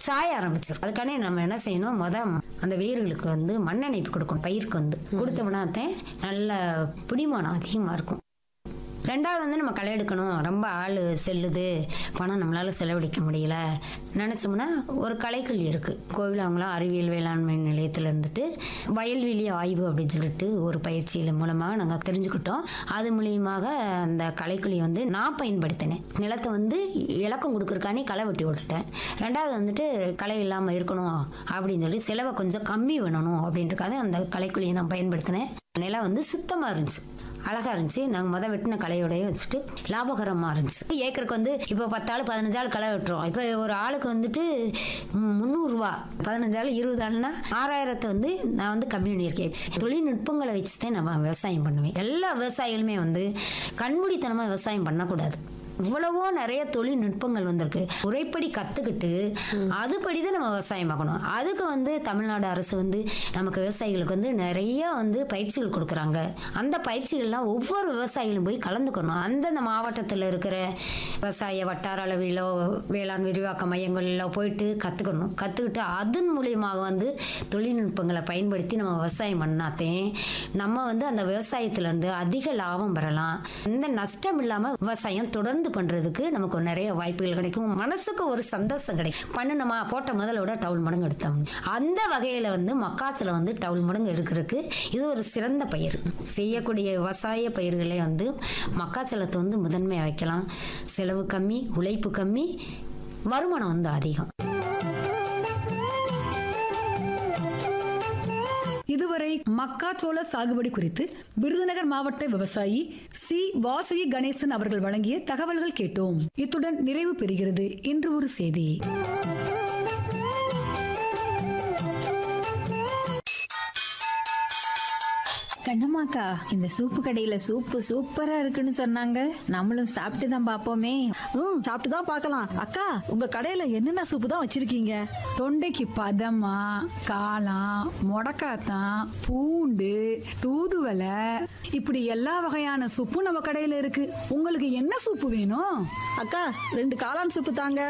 சாய ஆரம்பிச்சிடும் அதுக்கான நம்ம என்ன செய்யணும் முத அந்த வேர்களுக்கு வந்து மண்ணெண்ணெய் கொடுக்கணும் பயிருக்கு வந்து கொடுத்தோம்னா தான் நல்ல பிடிமானம் அதிகமாக இருக்கும் ரெண்டாவது வந்து நம்ம களை எடுக்கணும் ரொம்ப ஆள் செல்லுது பணம் நம்மளால செலவழிக்க முடியல நினச்சோம்னா ஒரு கலைக்கல்வி இருக்குது கோவிலாங்கலாம் அறிவியல் வேளாண்மை நிலையத்தில் இருந்துட்டு வயல்வெளி ஆய்வு அப்படின்னு சொல்லிட்டு ஒரு பயிற்சியில் மூலமாக நாங்கள் தெரிஞ்சுக்கிட்டோம் அது மூலியமாக அந்த கலைக்குழி வந்து நான் பயன்படுத்தினேன் நிலத்தை வந்து இலக்கம் கொடுக்குறக்கானே களை வெட்டி விட்டுட்டேன் ரெண்டாவது வந்துட்டு களை இல்லாமல் இருக்கணும் அப்படின்னு சொல்லி செலவை கொஞ்சம் கம்மி பண்ணணும் அப்படின்றக்காக அந்த கலைக்குழியை நான் பயன்படுத்தினேன் நிலம் வந்து சுத்தமாக இருந்துச்சு அழகா இருந்துச்சு நாங்கள் முத வெட்டின களையோடய வச்சுட்டு லாபகரமாக இருந்துச்சு ஏக்கருக்கு வந்து இப்போ பத்தாள் பதினஞ்சாள் களை வெட்டுறோம் இப்போ ஒரு ஆளுக்கு வந்துட்டு ம், முந்நூறுரூவா பதினஞ்சாள் இருபது ஆள்னா ஆறாயிரத்தை வந்து நான் வந்து கம்மி பண்ணியிருக்கேன் தொழில்நுட்பங்களை வச்சு தான் நம்ம விவசாயம் பண்ணுவேன் எல்லா விவசாயிகளுமே வந்து கண்மூடித்தனமாக விவசாயம் பண்ணக்கூடாது இவ்வளவோ நிறைய தொழில்நுட்பங்கள் வந்திருக்கு முறைப்படி கற்றுக்கிட்டு அதுபடி தான் நம்ம விவசாயம் பார்க்கணும் அதுக்கு வந்து தமிழ்நாடு அரசு வந்து நமக்கு விவசாயிகளுக்கு வந்து நிறைய வந்து பயிற்சிகள் கொடுக்குறாங்க அந்த பயிற்சிகள்லாம் ஒவ்வொரு விவசாயிகளும் போய் கலந்துக்கணும் அந்தந்த மாவட்டத்தில் இருக்கிற விவசாய வட்டார அளவிலோ வேளாண் விரிவாக்க மையங்களிலோ போயிட்டு கற்றுக்கணும் கற்றுக்கிட்டு அதன் மூலியமாக வந்து தொழில்நுட்பங்களை பயன்படுத்தி நம்ம விவசாயம் பண்ணாதே நம்ம வந்து அந்த விவசாயத்திலேருந்து அதிக லாபம் பெறலாம் எந்த நஷ்டம் இல்லாமல் விவசாயம் தொடர்ந்து பண்ணுறதுக்கு நமக்கு ஒரு நிறைய வாய்ப்புகள் கிடைக்கும் மனசுக்கு ஒரு சந்தோஷம் கிடைக்கும் பண்ணணுமா போட்ட முதலோட டவுல் மடங்கு எடுத்தோம் அந்த வகையில் வந்து மக்காச்சோளம் வந்து டவுல் மடங்கு எடுக்கிறதுக்கு இது ஒரு சிறந்த பயிர் செய்யக்கூடிய விவசாய பயிர்களே வந்து மக்காச்சோளத்தை வந்து முதன்மையாக வைக்கலாம் செலவு கம்மி உழைப்பு கம்மி வருமானம் வந்து அதிகம் இதுவரை மக்காச்சோள சாகுபடி குறித்து விருதுநகர் மாவட்ட விவசாயி சி வாசுகி கணேசன் அவர்கள் வழங்கிய தகவல்கள் கேட்டோம் இத்துடன் நிறைவு பெறுகிறது இன்று ஒரு செய்தி கண்ணம்மாக்கா இந்த சூப்பு கடையில சூப்பு சூப்பரா இருக்குன்னு சொன்னாங்க நம்மளும் சாப்பிட்டு தான் பாப்போமே ம் சாப்பிட்டு தான் பார்க்கலாம் அக்கா உங்க கடையில என்னென்ன சூப்பு தான் வச்சிருக்கீங்க தொண்டைக்கு பதமா காளான் முடக்காத்தான் பூண்டு தூதுவலை இப்படி எல்லா வகையான சூப்பும் நம்ம கடையில இருக்கு உங்களுக்கு என்ன சூப்பு வேணும் அக்கா ரெண்டு காளான் சூப்பு தாங்க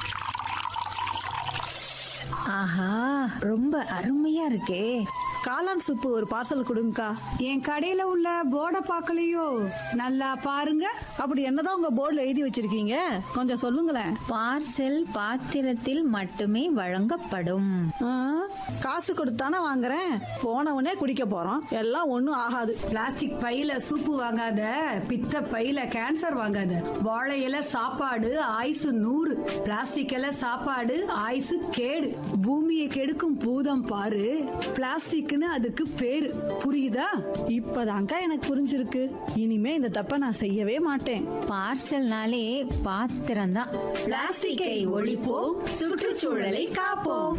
ஆஹா ரொம்ப அருமையா இருக்கே காளான் சூப்பு ஒரு பார்சல் கொடுங்கக்கா என் கடையில உள்ள போர்டை பார்க்கலையோ நல்லா பாருங்க அப்படி என்னதான் உங்க போர்டில் எழுதி வச்சிருக்கீங்க கொஞ்சம் சொல்லுங்களேன் பார்சல் பாத்திரத்தில் மட்டுமே வழங்கப்படும் ஆ, காசு கொடுத்தானே வாங்குறேன் போனவனே குடிக்க போறோம் எல்லாம் ஒன்றும் ஆகாது பிளாஸ்டிக் பையில சூப்பு வாங்காத பித்த பையில கேன்சர் வாங்காத வாழை இலை சாப்பாடு ஆயுசு நூறு பிளாஸ்டிக் இலை சாப்பாடு ஆயுசு கேடு பூமியை கெடுக்கும் பூதம் பாரு பிளாஸ்டிக்னு அதுக்கு பேரு புரியுதா இப்பதான்க்கா எனக்கு புரிஞ்சிருக்கு இனிமே இந்த தப்பை நான் செய்யவே மாட்டேன் பார்சல்னாலே பாத்திரம்தான் பிளாஸ்டிக்கை ஒழிப்போம் சுற்றுச்சூழலை காப்போம்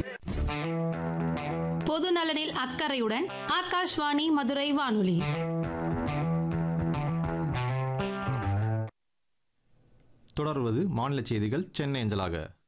பொது நலனில் அக்கறையுடன் ஆகாஷ்வாணி மதுரை வானொலி தொடர்வது மாநில செய்திகள் சென்னை அஞ்சலாக